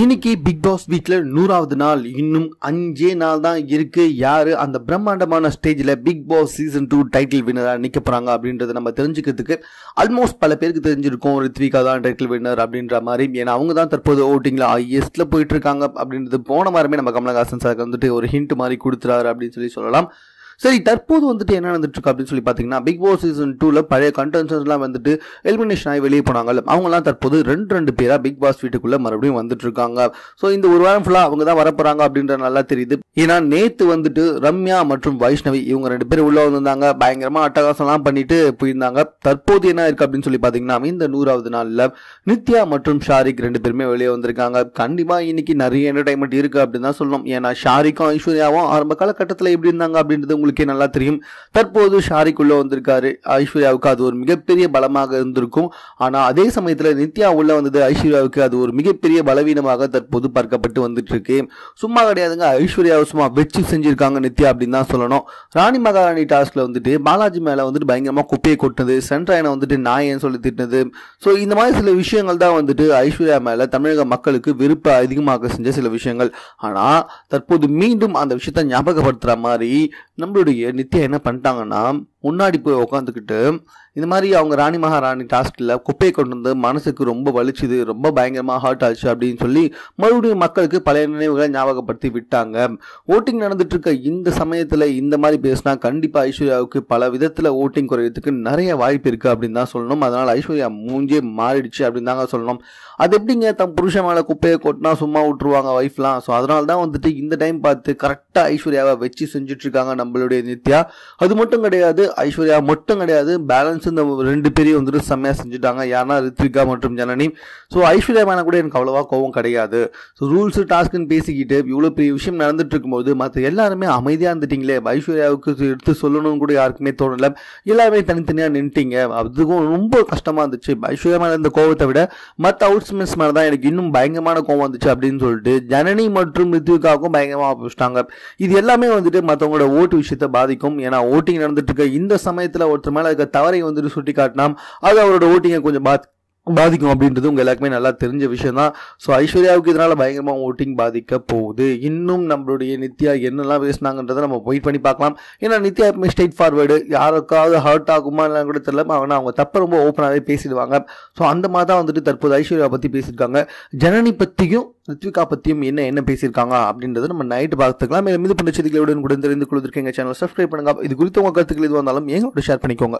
இன்னைக்கு big pass வீக்ல நூறாவது நாள் இன்னும் அஞ்சே நாள் தான் இருக்கு யாரு அந்த பிரம்மாண்டமான ஸ்டேஜ்ல big boss season two title வின்னரா நிக்க போறாங்க அப்படின்றத நம்ம தெரிஞ்சுக்கிறதுக்கு ஆல்மோஸ்ட் பல பேருக்கு தெரிஞ்சிருக்கும் ரித்விகா தான் டைட்டில் வின்னர் அப்படின்ற மாதிரி ஏன்னா அவங்க தான் தற்போது ஓட்டிங்ல ஹையஸ்ட்ல போயிட்டு இருக்காங்க அப்படின்றது போன வாரமே நம்ம கமலஹாசன் சார் வந்துட்டு ஒரு ஹிண்ட் மாதிரி கொடுத்துறாரு அப்படின்னு சொல்லி சொல்லலாம் சரி தற்போது வந்துட்டு என்ன நடந்துட்டு இருக்கு அப்படின்னு சொல்லி பார்த்தீங்கன்னா பிக் பாஸ் சீசன் டூவில் பழைய கண்டென்ஷன்ஸ்லாம் வந்துட்டு எலிமினேஷன் ஆகி வெளியே போனாங்க அவங்கலாம் தற்போது ரெண்டு ரெண்டு பேராக பிக் பாஸ் வீட்டுக்குள்ளே மறுபடியும் வந்துட்டு இருக்காங்க ஸோ இந்த ஒரு வாரம் ஃபுல்லாக அவங்க தான் வரப்போறாங்க அப்படின்ற நல்லா தெரியுது ஏன்னா நேத்து வந்துட்டு ரம்யா மற்றும் வைஷ்ணவி இவங்க ரெண்டு பேரும் உள்ள வந்திருந்தாங்க பயங்கரமாக அட்டகாசம்லாம் பண்ணிட்டு போயிருந்தாங்க தற்போது என்ன இருக்கு அப்படின்னு சொல்லி பார்த்தீங்கன்னா இந்த நூறாவது நாளில் நித்யா மற்றும் ஷாரிக் ரெண்டு பேருமே வெளியே வந்திருக்காங்க கண்டிப்பாக இன்னைக்கு நிறைய என்டர்டைன்மெண்ட் இருக்கு அப்படின்னு தான் சொல்லணும் ஏன்னா ஷாரிக்கும் ஐஸ்வர்யாவும் ஆரம்ப காலகட்டத்தில் எப்படி இருந்தாங்க அப்படின்றது உங்களுக்கே நல்லா தெரியும் தற்போது ஷாரிக் உள்ள வந்திருக்காரு ஐஸ்வர்யாவுக்கு அது ஒரு மிகப்பெரிய பலமாக இருந்திருக்கும் ஆனால் அதே சமயத்தில் நித்யா உள்ள வந்தது ஐஸ்வர்யாவுக்கு அது ஒரு மிகப்பெரிய பலவீனமாக தற்போது பார்க்கப்பட்டு வந்துட்டு இருக்கு சும்மா கிடையாதுங்க ஐஸ்வர்யாவை சும்மா வச்சு செஞ்சிருக்காங்க நித்யா அப்படின்னு தான் சொல்லணும் ராணி மகாராணி டாஸ்க்ல வந்துட்டு பாலாஜி மேல வந்துட்டு பயங்கரமா குப்பையை கொட்டினது சென்ட்ராயனை வந்துட்டு நாயன்னு சொல்லி திட்டினது ஸோ இந்த மாதிரி சில விஷயங்கள் தான் வந்துட்டு ஐஸ்வர்யா மேல தமிழக மக்களுக்கு விருப்ப அதிகமாக செஞ்ச சில விஷயங்கள் ஆனா தற்போது மீண்டும் அந்த விஷயத்த ஞாபகப்படுத்துற மாதிரி நம்மளுடைய நித்யா என்ன பண்ணிட்டாங்கன்னா முன்னாடி போய் உட்காந்துக்கிட்டு இந்த மாதிரி அவங்க ராணி மகாராணி டாஸ்கில் குப்பையை கொண்டு வந்து மனசுக்கு ரொம்ப வலிச்சுது ரொம்ப பயங்கரமாக ஹர்ட் ஆச்சு அப்படின்னு சொல்லி மறுபடியும் மக்களுக்கு பழைய நினைவுகளை ஞாபகப்படுத்தி விட்டாங்க ஓட்டிங் நடந்துட்டு இருக்க இந்த சமயத்தில் இந்த மாதிரி பேசினா கண்டிப்பாக ஐஸ்வர்யாவுக்கு பல விதத்தில் ஓட்டிங் குறையறதுக்கு நிறைய வாய்ப்பு இருக்குது அப்படின்னு தான் சொல்லணும் அதனால் ஐஸ்வர்யா மூஞ்சே மாறிடுச்சு அப்படின்னு தாங்க சொல்லணும் அது எப்படிங்க தம் புருஷன் மேலே குப்பையை கொட்டினா சும்மா விட்டுருவாங்க ஒய்ஃப்லாம் ஸோ அதனால தான் வந்துட்டு இந்த டைம் பார்த்து கரெக்டாக ஐஸ்வர்யாவை வச்சு செஞ்சுட்டு இருக்காங்க நம்மளுடைய நித்யா அது மட்டும் கிடையாது ஐஸ்வர்யா மட்டும் கிடையாது பேலன்ஸ் இந்த ரெண்டு பேரையும் வந்துட்டு செம்மையாக செஞ்சுட்டாங்க யாருன்னா ரித்விகா மற்றும் ஜனனி ஸோ ஐஸ்வர்யா மேலே கூட எனக்கு அவ்வளோவா கோவம் கிடையாது ஸோ ரூல்ஸு டாஸ்க்குன்னு பேசிக்கிட்டு இவ்வளோ பெரிய விஷயம் நடந்துட்டு இருக்கும்போது மற்ற எல்லாருமே அமைதியாக இருந்துட்டீங்களே ஐஸ்வர்யாவுக்கு எடுத்து சொல்லணும்னு கூட யாருக்குமே தோணல எல்லாருமே தனித்தனியாக நின்ட்டீங்க அதுக்கும் ரொம்ப கஷ்டமாக இருந்துச்சு ஐஸ்வர்யா மேலே இருந்த கோவத்தை விட மற்ற அவுட்ஸ்மென்ஸ் மேலே தான் எனக்கு இன்னும் பயங்கரமான கோவம் வந்துச்சு அப்படின்னு சொல்லிட்டு ஜனனி மற்றும் ரித்விகாவுக்கும் பயங்கரமாக ஆரம்பிச்சிட்டாங்க இது எல்லாமே வந்துட்டு மற்றவங்களோட ஓட்டு விஷயத்தை பாதிக்கும் ஏன்னா ஓட்டிங் நடந்துட்டு இருக்க இந்த சமயத்தில் ஒருத்தர் மேலே இருக்க தவறை வந்துட்டு சுட்டி காட்டினா அது அவரோட ஓட்டிங்கை கொஞ்சம் பாத் பாதிக்கும் அப்படின்றது உங்க எல்லாருக்குமே நல்லா தெரிஞ்ச விஷயம் தான் ஸோ ஐஸ்வர்யாவுக்கு இதனால பயங்கரமாக ஓட்டிங் பாதிக்க போகுது இன்னும் நம்மளுடைய நித்யா என்னெல்லாம் பேசினாங்கன்றதை நம்ம வெயிட் பண்ணி பார்க்கலாம் ஏன்னா நித்யா எப்பவுமே ஸ்ட்ரெயிட் ஃபார்வேர்டு யாருக்காவது ஹர்ட் ஆகுமா இல்லைன்னு கூட தெரியல ஆனால் அவங்க தப்ப ரொம்ப ஓப்பனாகவே பேசிடுவாங்க ஸோ அந்த மாதிரி தான் வந்துட்டு தற்போது ஐஸ்வர்யா பற்றி பேசியிருக்காங்க ஜனனி பற்றியும் ரித்விகா பற்றியும் என்ன என்ன பேசியிருக்காங்க அப்படின்றத நம்ம நைட்டு பார்த்துக்கலாம் மேலும் இது பண்ண செய்திகளுடன் கூட தெரிந்து கொள்வதற்கு எங்கள் சேனல் சப்ஸ்கிரைப் பண்ணுங்க இது குறித்து உங்கள் கருத்துக்கள் எது வந்தாலும் எங்களோட ஷேர் பண்ணிக்கோங்க